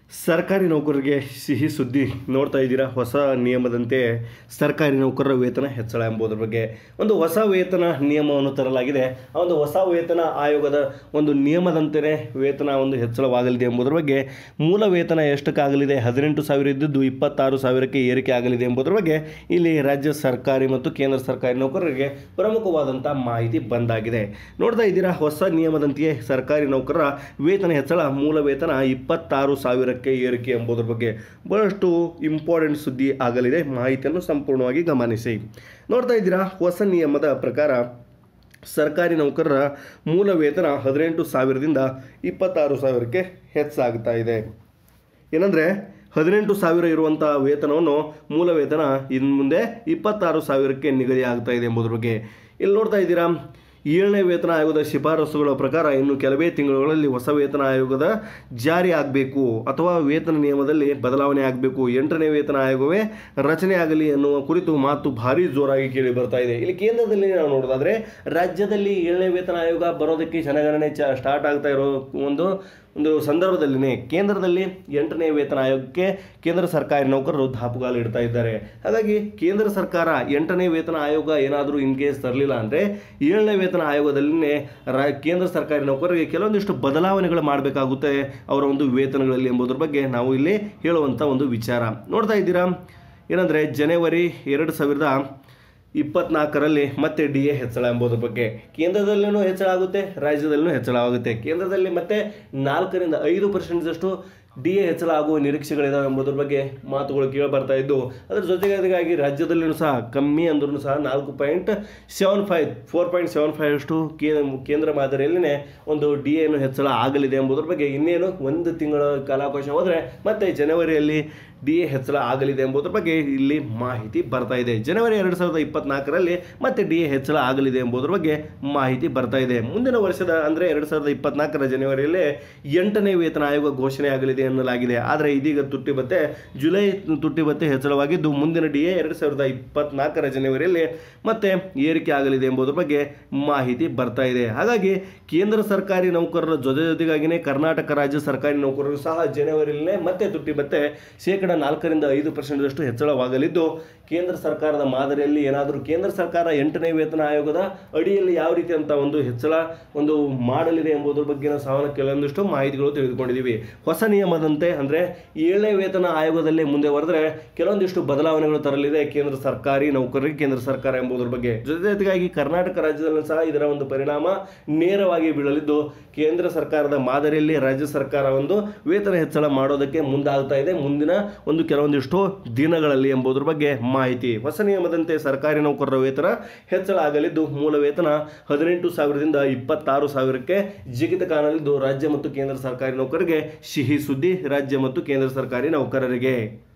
ಸರ್ಕಾರಿ ನೌಕರರಿಗೆ ಸಿಹಿ ಸುದ್ದಿ ನೋಡ್ತಾ ಇದ್ದೀರಾ ಹೊಸ ನಿಯಮದಂತೆ ಸರ್ಕಾರಿ ನೌಕರರ ವೇತನ ಹೆಚ್ಚಳ ಎಂಬುದರ ಬಗ್ಗೆ ಒಂದು ಹೊಸ ವೇತನ ನಿಯಮವನ್ನು ತರಲಾಗಿದೆ ಆ ಒಂದು ಹೊಸ ವೇತನ ಆಯೋಗದ ಒಂದು ನಿಯಮದಂತೆಯೇ ವೇತನ ಒಂದು ಹೆಚ್ಚಳವಾಗಲಿದೆ ಎಂಬುದರ ಬಗ್ಗೆ ಮೂಲ ವೇತನ ಎಷ್ಟಕ್ಕಾಗಲಿದೆ ಹದಿನೆಂಟು ಸಾವಿರ ಇದ್ದಿದ್ದು ಇಪ್ಪತ್ತಾರು ಸಾವಿರಕ್ಕೆ ಏರಿಕೆ ಆಗಲಿದೆ ಎಂಬುದರ ಬಗ್ಗೆ ಇಲ್ಲಿ ರಾಜ್ಯ ಸರ್ಕಾರಿ ಮತ್ತು ಕೇಂದ್ರ ಸರ್ಕಾರಿ ನೌಕರರಿಗೆ ಪ್ರಮುಖವಾದಂಥ ಮಾಹಿತಿ ಬಂದಾಗಿದೆ ನೋಡ್ತಾ ಇದ್ದೀರಾ ಹೊಸ ನಿಯಮದಂತೆಯೇ ಸರ್ಕಾರಿ ನೌಕರರ ವೇತನ ಹೆಚ್ಚಳ ಮೂಲ ವೇತನ ಇಪ್ಪತ್ತಾರು ಸಾವಿರಕ್ಕೆ ಏರಿಕೆ ಎಂಬುದರ ಬಗ್ಗೆ ಬಹಳಷ್ಟು ಇಂಪಾರ್ಟೆಂಟ್ ಸುದ್ದಿ ಆಗಲಿದೆ ಮಾಹಿತಿಯನ್ನು ಸಂಪೂರ್ಣವಾಗಿ ಗಮನಿಸಿ ನೋಡ್ತಾ ಇದ್ದೀರಾ ಹೊಸ ನಿಯಮದ ಪ್ರಕಾರ ಸರ್ಕಾರಿ ನೌಕರರ ಮೂಲ ವೇತನ ಹದಿನೆಂಟು ಸಾವಿರದಿಂದ ಇಪ್ಪತ್ತಾರು ಸಾವಿರಕ್ಕೆ ಹೆಚ್ಚಾಗ್ತಾ ಇದೆ ಏನಂದರೆ ಹದಿನೆಂಟು ಸಾವಿರ ಇರುವಂಥ ವೇತನವನ್ನು ಮೂಲ ವೇತನ ಇನ್ನು ಮುಂದೆ ಇಪ್ಪತ್ತಾರು ಸಾವಿರಕ್ಕೆ ನಿಗದಿ ಆಗ್ತಾ ಇದೆ ಎಂಬುದ್ರ ಬಗ್ಗೆ ಇಲ್ಲಿ ನೋಡ್ತಾ ಇದ್ದೀರಾ ಏಳನೇ ವೇತನ ಆಯೋಗದ ಶಿಫಾರಸುಗಳ ಪ್ರಕಾರ ಇನ್ನು ಕೆಲವೇ ತಿಂಗಳುಗಳಲ್ಲಿ ಹೊಸ ವೇತನ ಆಯೋಗದ ಜಾರಿ ಆಗಬೇಕು ಅಥವಾ ವೇತನ ನಿಯಮದಲ್ಲಿ ಬದಲಾವಣೆ ಆಗಬೇಕು ಎಂಟನೇ ವೇತನ ಆಯೋಗವೇ ರಚನೆ ಆಗಲಿ ಎನ್ನುವ ಕುರಿತು ಮಾತು ಭಾರಿ ಜೋರಾಗಿ ಕೇಳಿ ಬರ್ತಾ ಇದೆ ಇಲ್ಲಿ ಕೇಂದ್ರದಲ್ಲಿ ನಾವು ನೋಡೋದಾದ್ರೆ ರಾಜ್ಯದಲ್ಲಿ ಏಳನೇ ವೇತನ ಆಯೋಗ ಬರೋದಕ್ಕೆ ಜನಗಣನೆ ಚ ಸ್ಟಾರ್ಟ್ ಆಗ್ತಾ ಇರೋ ಒಂದು ಒಂದು ಸಂದರ್ಭದಲ್ಲಿನೇ ಕೇಂದ್ರದಲ್ಲಿ ಎಂಟನೇ ವೇತನ ಆಯೋಗಕ್ಕೆ ಕೇಂದ್ರ ಸರ್ಕಾರಿ ನೌಕರರು ದಾಪುಗಾಲು ಇಡ್ತಾ ಇದ್ದಾರೆ ಹಾಗಾಗಿ ಕೇಂದ್ರ ಸರ್ಕಾರ ಎಂಟನೇ ವೇತನ ಆಯೋಗ ಏನಾದರೂ ಇನ್ ಕೇಸ್ ತರಲಿಲ್ಲ ಅಂದರೆ ಏಳನೇ ವೇತನ ಆಯೋಗದಲ್ಲಿನೇ ರಾ ಕೇಂದ್ರ ಸರ್ಕಾರಿ ನೌಕರರಿಗೆ ಕೆಲವೊಂದಿಷ್ಟು ಬದಲಾವಣೆಗಳು ಮಾಡಬೇಕಾಗುತ್ತೆ ಅವರ ಒಂದು ವೇತನಗಳಲ್ಲಿ ಎಂಬುದರ ಬಗ್ಗೆ ನಾವು ಇಲ್ಲಿ ಹೇಳುವಂಥ ಒಂದು ವಿಚಾರ ನೋಡ್ತಾ ಇದ್ದೀರಾ ಏನಂದರೆ ಜನವರಿ ಎರಡು ಸಾವಿರದ ಇಪ್ಪತ್ನಾಲ್ಕರಲ್ಲಿ ಮತ್ತೆ ಡಿ ಎ ಹೆಚ್ಚಳ ಎಂಬುದರ ಬಗ್ಗೆ ಕೇಂದ್ರದಲ್ಲೂ ಹೆಚ್ಚಳ ಆಗುತ್ತೆ ರಾಜ್ಯದಲ್ಲೂ ಹೆಚ್ಚಳವಾಗುತ್ತೆ ಕೇಂದ್ರದಲ್ಲಿ ಮತ್ತೆ ನಾಲ್ಕರಿಂದ ಐದು ಪರ್ಸೆಂಟ್ದಷ್ಟು ಡಿ ಎ ಹೆಚ್ಚಳ ಆಗುವ ನಿರೀಕ್ಷೆಗಳಿದಾವೆ ಎಂಬುದರ ಬಗ್ಗೆ ಮಾತುಗಳು ಕೇಳಿ ಬರ್ತಾ ಇದ್ದು ಅದರ ಜೊತೆಗಾಗಿ ರಾಜ್ಯದಲ್ಲಿಯೂ ಸಹ ಕಮ್ಮಿ ಅಂದ್ರೂ ಸಹ ನಾಲ್ಕು point seven five four point seven five ಅಷ್ಟು ಕೇಂದ್ರ ಮಾದರಿಯಲ್ಲಿನೇ ಒಂದು ಡಿ ಎನು ಹೆಚ್ಚಳ ಆಗಲಿದೆ ಎಂಬುದರ ಬಗ್ಗೆ ಇನ್ನೇನು ಒಂದು ತಿಂಗಳ ಕಾಲಾವಕಾಶ ಹೋದರೆ ಮತ್ತೆ ಜನವರಿಯಲ್ಲಿ ಡಿ ಎ ಹೆಚ್ಚಳ ಆಗಲಿದೆ ಎಂಬುದರ ಬಗ್ಗೆ ಇಲ್ಲಿ ಮಾಹಿತಿ ಬರ್ತಾ ಇದೆ ಜನವರಿ ಎರಡು ಸಾವಿರದ ಇಪ್ಪತ್ನಾಲ್ಕರಲ್ಲಿ ಮತ್ತೆ ಡಿ ಎ ಹೆಚ್ಚಳ ಆಗಲಿದೆ ಎಂಬುದರ ಬಗ್ಗೆ ಮಾಹಿತಿ ಬರ್ತಾ ಇದೆ ಮುಂದಿನ ವರ್ಷದ ಅಂದರೆ ಎರಡು ಸಾವಿರದ ಇಪ್ಪತ್ನಾಲ್ಕರ ಜನವರಿಯಲ್ಲೇ ಎಂಟನೇ ವೇತನ ಆಯೋಗ ಘೋಷಣೆ ಆಗಲಿದೆ ಎನ್ನಲಾಗಿದೆ ಆದರೆ ಇದೀಗ ತುಟ್ಟಿ ಭತ್ತೆ ಜುಲೈ ತುಟ್ಟಿ ಭತ್ತೆ ಹೆಚ್ಚಳವಾಗಿದ್ದು ಮುಂದಿನ ಡಿ ಎ ಎರಡು ಸಾವಿರದ ಇಪ್ಪತ್ನಾಲ್ಕರ ಜನವರಿಯಲ್ಲಿ ಮತ್ತೆ ಏರಿಕೆ ಆಗಲಿದೆ ಎಂಬುದರ ಬಗ್ಗೆ ಮಾಹಿತಿ ಬರ್ತಾ ಇದೆ ಹಾಗಾಗಿ ಕೇಂದ್ರ ಸರ್ಕಾರಿ ನೌಕರರ ಜೊತೆ ಜೊತೆಗಾಗಿನೇ ಕರ್ನಾಟಕ ರಾಜ್ಯ ಸರ್ಕಾರಿ ನೌಕರರು ಸಹ ಜನವರಿಯಲ್ಲೇ ಮತ್ತೆ ತುಟ್ಟಿ ಭತ್ತೆ ಶೇಕಡ ನಾಲ್ಕರಿಂದ ಐದು ಪರ್ಸೆಂಟ್ದಷ್ಟು ಹೆಚ್ಚಳವಾಗಲಿದ್ದು ಕೇಂದ್ರ ಸರ್ಕಾರದ ಮಾದರಿಯಲ್ಲಿ ಏನಾದರೂ ಕೇಂದ್ರ ಸರ್ಕಾರ ಎಂಟನೇ ವೇತನ ಆಯೋಗದ ಅಡಿಯಲ್ಲಿ ಯಾವ ರೀತಿಯಂಥ ಒಂದು ಹೆಚ್ಚಳ ಒಂದು ಮಾಡಲಿದೆ ಎಂಬುದರ ಬಗ್ಗೆ ನಾವು ಸಹ ಕೆಲವೊಂದಿಷ್ಟು ಮಾಹಿತಿಗಳು ತಿಳಿದುಕೊಂಡಿದ್ದೀವಿ ಹೊಸ ನಿಯಮದಂತೆ ಅಂದರೆ ಏಳನೇ ವೇತನ ಆಯೋಗದಲ್ಲೇ ಮುಂದೆ ಬರೆದ್ರೆ ಕೆಲವೊಂದಿಷ್ಟು ಬದಲಾವಣೆಗಳು ತರಲಿದೆ ಕೇಂದ್ರ ಸರ್ಕಾರಿ ನೌಕರರಿಗೆ ಕೇಂದ್ರ ಸರ್ಕಾರ ಎಂಬುದರ ಬಗ್ಗೆ ಜೊತೆ ಜೊತೆಗಾಗಿ ಕರ್ನಾಟಕ ರಾಜ್ಯದಲ್ಲೂ ಸಹ ಇದರ ಒಂದು ಪರಿಣಾಮ ನೇರವಾಗಿ ಬೀಳಲಿದ್ದು ಕೇಂದ್ರ ಸರ್ಕಾರದ ಮಾದರಿಯಲ್ಲಿ ರಾಜ್ಯ ಸರ್ಕಾರ ಒಂದು ವೇತನ ಹೆಚ್ಚಳ ಮಾಡೋದಕ್ಕೆ ಮುಂದಾಗ್ತಾ ಇದೆ ಮುಂದಿನ ಒಂದು ಕೆಲವೊಂದಿಷ್ಟು ದಿನಗಳಲ್ಲಿ ಎಂಬುದರ ಬಗ್ಗೆ ಮಾಹಿತಿ ಹೊಸ ನಿಯಮದಂತೆ ಸರ್ಕಾರಿ ನೌಕರರ ವೇತನ ಹೆಚ್ಚಳ ಆಗಲಿದ್ದು ಮೂಲ ವೇತನ ಹದಿನೆಂಟು ಸಾವಿರದಿಂದ ಇಪ್ಪತ್ತಾರು ಸಾವಿರಕ್ಕೆ ಜಿಗಿತ ಕಾಣಲಿದ್ದು ರಾಜ್ಯ ಮತ್ತು ಕೇಂದ್ರ ಸರ್ಕಾರಿ ನೌಕರರಿಗೆ ಸಿಹಿ ಸುದ್ದಿ ರಾಜ್ಯ ಮತ್ತು ಕೇಂದ್ರ ಸರ್ಕಾರಿ ನೌಕರರಿಗೆ